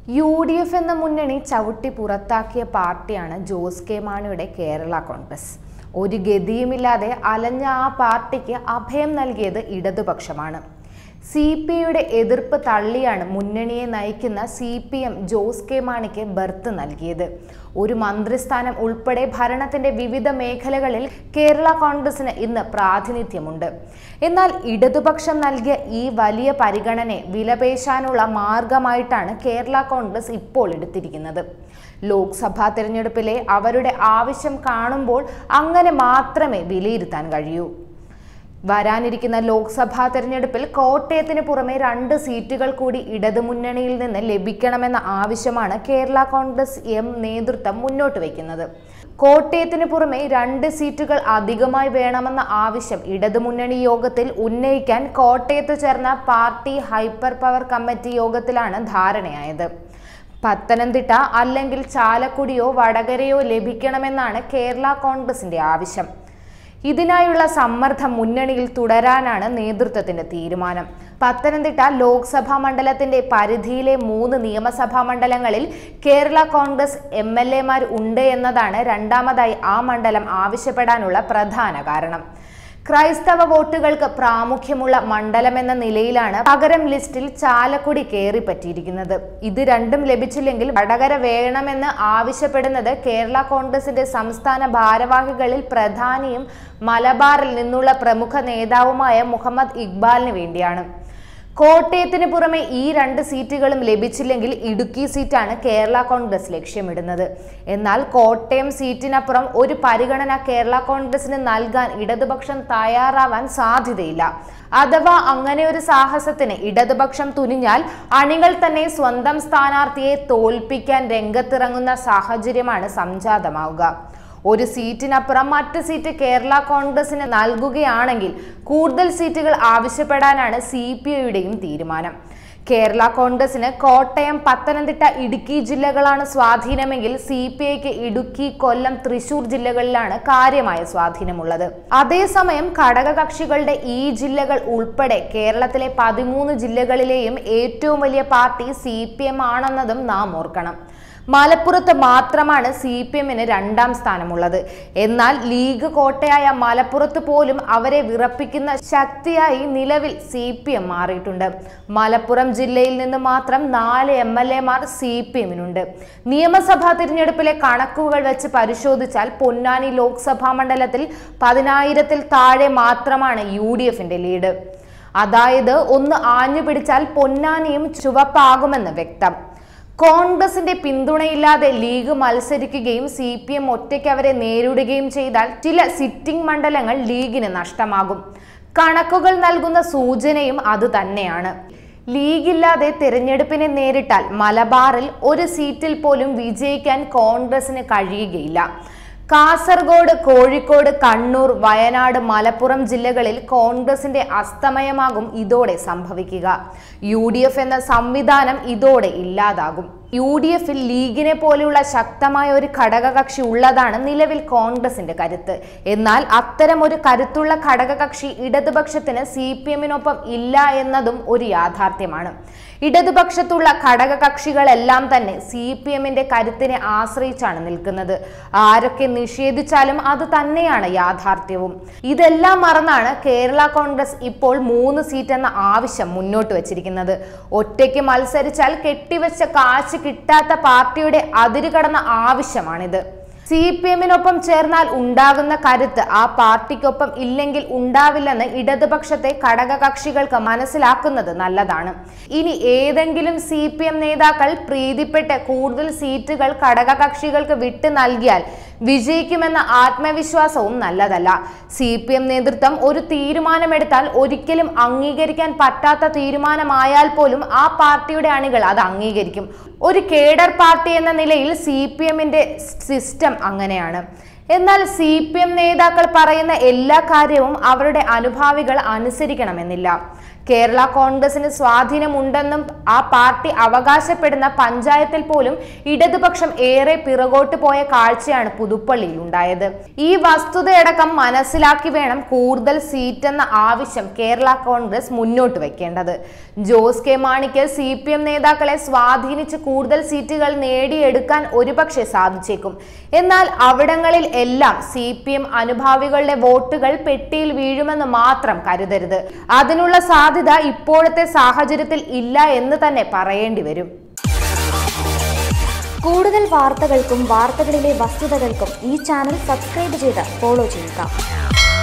U D F എന്ന മുന്നണി ചവിട്ടി പുറത്താക്കിയ പാർട്ടിയാണ് ജോസ് കെ മാണിയുടെ കേരള കോൺഗ്രസ് ഒരു ഗതിയുമില്ലാതെ അലഞ്ഞ ആ പാർട്ടിക്ക് അഭയം നൽകിയത് ഇടതുപക്ഷമാണ് സി പി ഐയുടെ എതിർപ്പ് തള്ളിയാണ് മുന്നണിയെ നയിക്കുന്ന C P M Jose K മാണിക്ക് ബർത്ത് നൽകിയത് ഒരു മന്ത്രിസ്ഥാനം ഉൾപ്പെടെ ഭരണത്തിന്റെ വിവിധ മേഖലകളിൽ കേരള കോൺഗ്രസിന് ഇന്ന് പ്രാതിനിധ്യമുണ്ട് എന്നാൽ ഇടതുപക്ഷം നൽകിയ ഈ വലിയ പരിഗണനയെ വിലപേശാനുള്ള മാർഗമായിട്ടാണ് കേരള കോൺഗ്രസ് ഇപ്പോൾ എടുത്തിരിക്കുന്നത് ലോക്സഭാ തിരഞ്ഞെടുപ്പിലെ അവരുടെ ആവശ്യം കാണുമ്പോൾ അങ്ങനെ മാത്രമേ വിലയിരുത്താൻ കഴിയൂ വരാനിരിക്കുന്ന ലോക്സഭാ തെരഞ്ഞെടുപ്പിൽ കോട്ടയത്തിന് പുറമെ രണ്ട് സീറ്റുകൾ കൂടി ഇടതുമുന്നണിയിൽ നിന്ന് ലഭിക്കണമെന്ന ആവശ്യമാണ് കേരള കോൺഗ്രസ് എം നേതൃത്വം മുന്നോട്ട് വയ്ക്കുന്നത് കോട്ടയത്തിന് പുറമെ രണ്ട് സീറ്റുകൾ അധികമായി വേണമെന്ന ആവശ്യം ഇടതുമുന്നണി യോഗത്തിൽ ഉന്നയിക്കാൻ കോട്ടയത്ത് ചേർന്ന പാർട്ടി ഹൈപ്പർ പവർ കമ്മിറ്റി യോഗത്തിലാണ് ധാരണയായത് പത്തനംതിട്ട അല്ലെങ്കിൽ ചാലക്കുടിയോ വടകരയോ ലഭിക്കണമെന്നാണ് കേരള കോൺഗ്രസിന്റെ ആവശ്യം ഇതിനായുള്ള സമ്മർദ്ദം മുന്നണിയിൽ തുടരാനാണ് നേതൃത്വത്തിന്റെ തീരുമാനം പത്തനംതിട്ട ലോക്സഭാ മണ്ഡലത്തിന്റെ പരിധിയിലെ മൂന്ന് നിയമസഭാ മണ്ഡലങ്ങളിൽ കേരള കോൺഗ്രസ് എം എൽ എമാർ ഉണ്ട് എന്നതാണ് രണ്ടാമതായി ആ മണ്ഡലം ആവശ്യപ്പെടാനുള്ള പ്രധാന കാരണം ക്രൈസ്തവ വോട്ടുകൾക്ക് പ്രാമുഖ്യമുള്ള മണ്ഡലം എന്ന നിലയിലാണ് പകരം ലിസ്റ്റിൽ ചാലക്കുടി കയറി പറ്റിയിരിക്കുന്നത് ഇത് രണ്ടും ലഭിച്ചില്ലെങ്കിൽ വടകര വേണമെന്ന് ആവശ്യപ്പെടുന്നത് കേരള കോൺഗ്രസിന്റെ സംസ്ഥാന ഭാരവാഹികളിൽ പ്രധാനിയും മലബാറിൽ നിന്നുള്ള പ്രമുഖ നേതാവുമായ മുഹമ്മദ് ഇക്ബാലിന് വേണ്ടിയാണ് കോട്ടയത്തിന് പുറമെ ഈ രണ്ട് സീറ്റുകളും ലഭിച്ചില്ലെങ്കിൽ ഇടുക്കി സീറ്റാണ് കേരള കോൺഗ്രസ് ലക്ഷ്യമിടുന്നത് എന്നാൽ കോട്ടയം സീറ്റിനപ്പുറം ഒരു പരിഗണന കേരള കോൺഗ്രസിന് നൽകാൻ ഇടതുപക്ഷം തയ്യാറാവാൻ സാധ്യതയില്ല അഥവാ അങ്ങനെ ഒരു സാഹസത്തിന് ഇടതുപക്ഷം തുനിഞ്ഞാൽ അണികൾ തന്നെ സ്വന്തം സ്ഥാനാർത്ഥിയെ തോൽപ്പിക്കാൻ രംഗത്തിറങ്ങുന്ന സാഹചര്യമാണ് സംജാതമാവുക ഒരു സീറ്റിനപ്പുറം മറ്റ് സീറ്റ് കേരള കോൺഗ്രസിന് നൽകുകയാണെങ്കിൽ കൂടുതൽ സീറ്റുകൾ ആവശ്യപ്പെടാനാണ് സി പി ഐയുടെയും തീരുമാനം കേരള കോൺഗ്രസിന് കോട്ടയം പത്തനംതിട്ട ഇടുക്കി ജില്ലകളാണ് സ്വാധീനമെങ്കിൽ സി പി ഐക്ക് ഇടുക്കി കൊല്ലം തൃശൂർ ജില്ലകളിലാണ് കാര്യമായ സ്വാധീനമുള്ളത് അതേസമയം ഘടകകക്ഷികളുടെ ഈ ജില്ലകൾ ഉൾപ്പെടെ കേരളത്തിലെ പതിമൂന്ന് ജില്ലകളിലെയും ഏറ്റവും വലിയ പാർട്ടി സി പി എം ആണെന്നതും നാം ഓർക്കണം മലപ്പുറത്ത് മാത്രമാണ് സി പി എമ്മിന് രണ്ടാം സ്ഥാനമുള്ളത് എന്നാൽ ലീഗ് കോട്ടയായ മലപ്പുറത്ത് പോലും അവരെ വിറപ്പിക്കുന്ന ശക്തിയായി നിലവിൽ സി പി എം മാറിയിട്ടുണ്ട് മലപ്പുറം ജില്ലയിൽ നിന്ന് മാത്രം നാല് എം എൽ എമാർ സി പി എമ്മിനുണ്ട് നിയമസഭാ തിരഞ്ഞെടുപ്പിലെ കണക്കുകൾ വെച്ച് പരിശോധിച്ചാൽ പൊന്നാനി ലോക്സഭാ മണ്ഡലത്തിൽ പതിനായിരത്തിൽ താഴെ മാത്രമാണ് യു ഡി എഫിന്റെ ലീഡ് അതായത് ഒന്ന് ആഞ്ഞു പിടിച്ചാൽ പൊന്നാനിയും ചുവപ്പാകുമെന്ന് വ്യക്തം കോൺഗ്രസിന്റെ പിന്തുണയില്ലാതെ ലീഗ് മത്സരിക്കുകയും സി പി എം ഒറ്റയ്ക്ക് അവരെ നേരിടുകയും ചെയ്താൽ ചില സിറ്റിംഗ് മണ്ഡലങ്ങൾ ലീഗിന് നഷ്ടമാകും കണക്കുകൾ നൽകുന്ന സൂചനയും അത് തന്നെയാണ് ലീഗില്ലാതെ തിരഞ്ഞെടുപ്പിനെ നേരിട്ടാൽ മലബാറിൽ ഒരു സീറ്റിൽ പോലും വിജയിക്കാൻ കോൺഗ്രസിന് കഴിയുകയില്ല കാസർഗോഡ് കോഴിക്കോട് കണ്ണൂർ വയനാട് മലപ്പുറം ജില്ലകളിൽ കോൺഗ്രസിന്റെ അസ്തമയമാകും ഇതോടെ സംഭവിക്കുക യു ഡി എഫ് എന്ന സംവിധാനം ഇതോടെ ഇല്ലാതാകും യു ഡി എഫിൽ ലീഗിനെ പോലെയുള്ള ശക്തമായ ഒരു ഘടകകക്ഷി ഉള്ളതാണ് നിലവിൽ കോൺഗ്രസിന്റെ കരുത്ത് എന്നാൽ അത്തരം ഒരു കരുത്തുള്ള ഘടകകക്ഷി ഇടതുപക്ഷത്തിന് സി പി എമ്മിനൊപ്പം ഇല്ല എന്നതും ഒരു യാഥാർത്ഥ്യമാണ് ഇടതുപക്ഷത്തുള്ള ഘടകകക്ഷികളെല്ലാം തന്നെ സി പി എമ്മിന്റെ കരുത്തിനെ ആശ്രയിച്ചാണ് നിൽക്കുന്നത് ആരൊക്കെ നിഷേധിച്ചാലും അത് തന്നെയാണ് യാഥാർത്ഥ്യവും ഇതെല്ലാം മറന്നാണ് കേരള കോൺഗ്രസ് ഇപ്പോൾ മൂന്ന് സീറ്റ് എന്ന ആവശ്യം മുന്നോട്ട് വച്ചിരിക്കുന്നത് ഒറ്റയ്ക്ക് മത്സരിച്ചാൽ കെട്ടിവെച്ച കാശ് കിട്ടാത്ത പാർട്ടിയുടെ അതിരുകടന്ന ആവശ്യമാണിത് സി പി എമ്മിനൊപ്പം ചേർന്നാൽ ഉണ്ടാകുന്ന കരുത്ത് ആ പാർട്ടിക്കൊപ്പം ഇല്ലെങ്കിൽ ഉണ്ടാവില്ലെന്ന് ഇടതുപക്ഷത്തെ ഘടകകക്ഷികൾക്ക് മനസ്സിലാക്കുന്നത് നല്ലതാണ് ഇനി ഏതെങ്കിലും സി പി എം നേതാക്കൾ പ്രീതിപ്പെട്ട് കൂടുതൽ സീറ്റുകൾ ഘടകകക്ഷികൾക്ക് വിട്ടു നൽകിയാൽ വിജയിക്കുമെന്ന ആത്മവിശ്വാസവും നല്ലതല്ല സി പി എം നേതൃത്വം ഒരു തീരുമാനമെടുത്താൽ ഒരിക്കലും അംഗീകരിക്കാൻ പറ്റാത്ത തീരുമാനമായാൽ പോലും ആ പാർട്ടിയുടെ അണികൾ അത് അംഗീകരിക്കും ഒരു കേഡർ പാർട്ടി എന്ന നിലയിൽ സി പി എമ്മിന്റെ സിസ്റ്റം അങ്ങനെയാണ് എന്നാൽ സി പി എം നേതാക്കൾ പറയുന്ന എല്ലാ കാര്യവും അവരുടെ അനുഭാവികൾ അനുസരിക്കണമെന്നില്ല കേരള കോൺഗ്രസിന് സ്വാധീനമുണ്ടെന്നും ആ പാർട്ടി അവകാശപ്പെടുന്ന പഞ്ചായത്തിൽ പോലും ഇടതുപക്ഷം ഏറെ പിറകോട്ട് പോയ കാഴ്ചയാണ് പുതുപ്പള്ളിയിൽ ഉണ്ടായത് ഈ വസ്തുതയടക്കം മനസ്സിലാക്കി വേണം കൂടുതൽ സീറ്റ് എന്ന ആവശ്യം കേരള കോൺഗ്രസ് മുന്നോട്ട് വെക്കേണ്ടത് ജോസ് കെ മാണിക്ക് സി പി എം നേതാക്കളെ സ്വാധീനിച്ച് കൂടുതൽ സീറ്റുകൾ നേടിയെടുക്കാൻ ഒരുപക്ഷെ സാധിച്ചേക്കും എന്നാൽ അവിടങ്ങളിൽ എല്ലാം സി പി എം അനുഭാവികളുടെ വോട്ടുകൾ പെട്ടിയിൽ വീഴുമെന്ന് മാത്രം കരുതരുത് അതിനുള്ള സാധ്യത ഇപ്പോഴത്തെ സാഹചര്യത്തിൽ ഇല്ല എന്ന് തന്നെ പറയേണ്ടി വരും കൂടുതൽ വാർത്തകൾക്കും വാർത്തകളിലെ വസ്തുതകൾക്കും ഈ ചാനൽ സബ്സ്ക്രൈബ് ചെയ്ത് ഫോളോ ചെയ്യുക